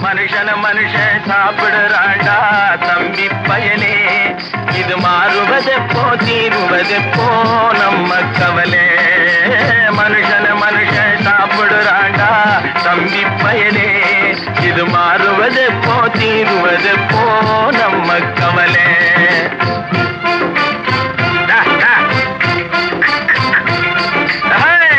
மனுஷன மனுஷன் சாப்பிடுறாண்டா தம்பி பயலே இது மாறுவதெப்போ தீருவதெப்போ நம்ம கவலே மனுஷன மனுஷன் சாப்பிடுறாண்டா தம்பி பயலே இது மாறுவதெப்போ தீருவதெப்போ நம்ம கவலே டா, டா. ஹேய்!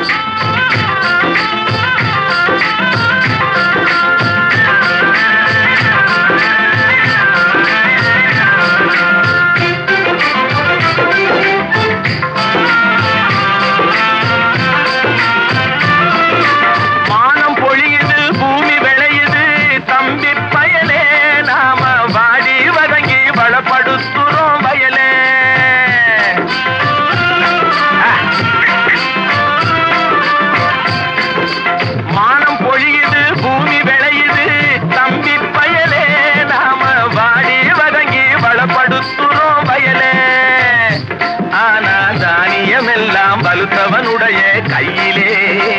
வானம் பொழியுது பூமி விளையுது தம்பி பயலே நாம வாடி வதங்கி வளப்படுத்துறோம் வயலே மானம் பொழியுது பூமி விளையுது தம்பி பயலே நாம வாடி வதங்கி வளப்படுத்துறோம் வயலே ஆனா தானியமெல்லாம் வலுத்தவனுடைய கையிலே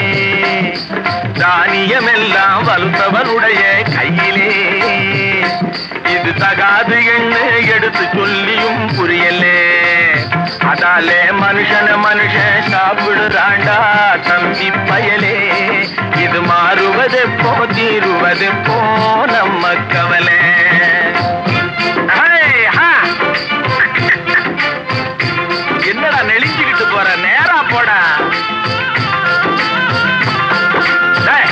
தானியமெல்லாம் வலுத்தவனுடைய கையிலே இது தகாது என்று எடுத்து சொல்லியும் புரியலே அதாலே மனுஷன மனுஷன் சாப்பிடுறாண்டா தம்பி பயலே இது மாறுவதெப்போ தீருவதெப்போ நம்ம கவலை ஹே, ஹா. என்னடா நெளிஞ்சுக்கிட்டு போற நேரா போடா டேய்.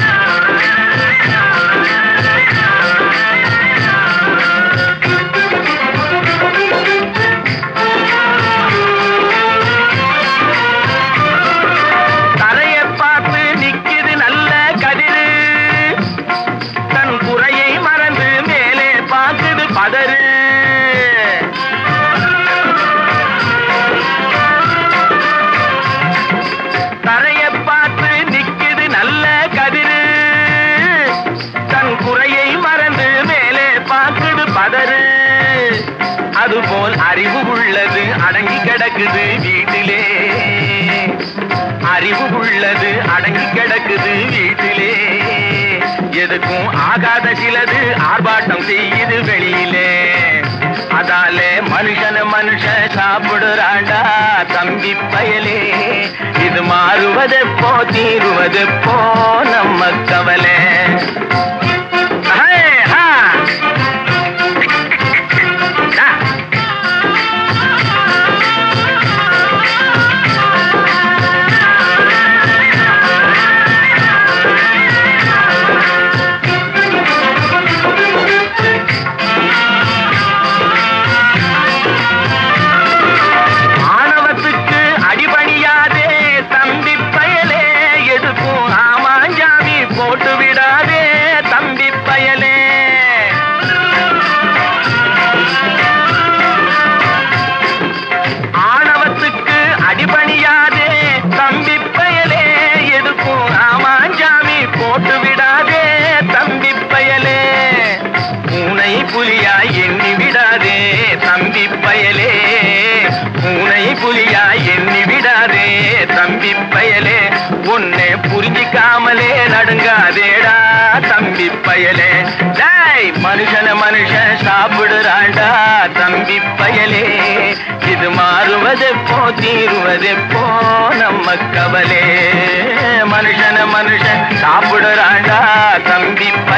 தரைய பார்த்து நிக்குது நல்ல கதிரு தன் குறையை மறந்து மேலே பார்க்குது பதறு தரைய பார்த்து நிக்குது நல்ல கதிரு தன் குறையை மறந்து மேலே பார்க்குது பதறு அதுபோல் அறிவு உள்ளது அடங்கி கிடக்குது வீட்டிலே அறிவு உள்ளது அடங்கி கிடக்குது வீட்டிலே எதுக்கும் ஆகாத சிலது ஆர்ப்பாட்டம் செய்யுது வெளியிலே அதாலே மனுஷன மனுஷன் சாப்பிடுறாண்டா தம்பி பயலே இது மாறுவதெப்போ தீருவதெப்போ நம்ம கவலை ஹே, ஹா. டா. ஆணவத்துக்கு அடிபணியாதே தம்பி பயலே எதுக்கும் ஆமாஞ்சாமி போட்டு விடாதே தம்பி பயலே ஆணவத்துக்கு அடிபணியாதே தம்பி பயலே எதுக்கும் ஆமாஞ்சாமி போட்டு விடாதே தம்பி பயலே பூனை புலியாய் எண்ணி விடாதே தம்பி பயலே பூனை புலியாய் எண்ணி விடாதே தம்பி பயலே உன்னை புரிஞ்சிக்காமலே நடுங்காதேடா தம்பி பயலே டேய் மனுஷன மனுஷன் சாப்பிடுறாண்டா தம்பி பயலே இது மாறுவதெப்போ தீருவதெப்போ நம்ம கவலே மனுஷன மனுஷன் சாப்பிடுறாண்டா தம்பி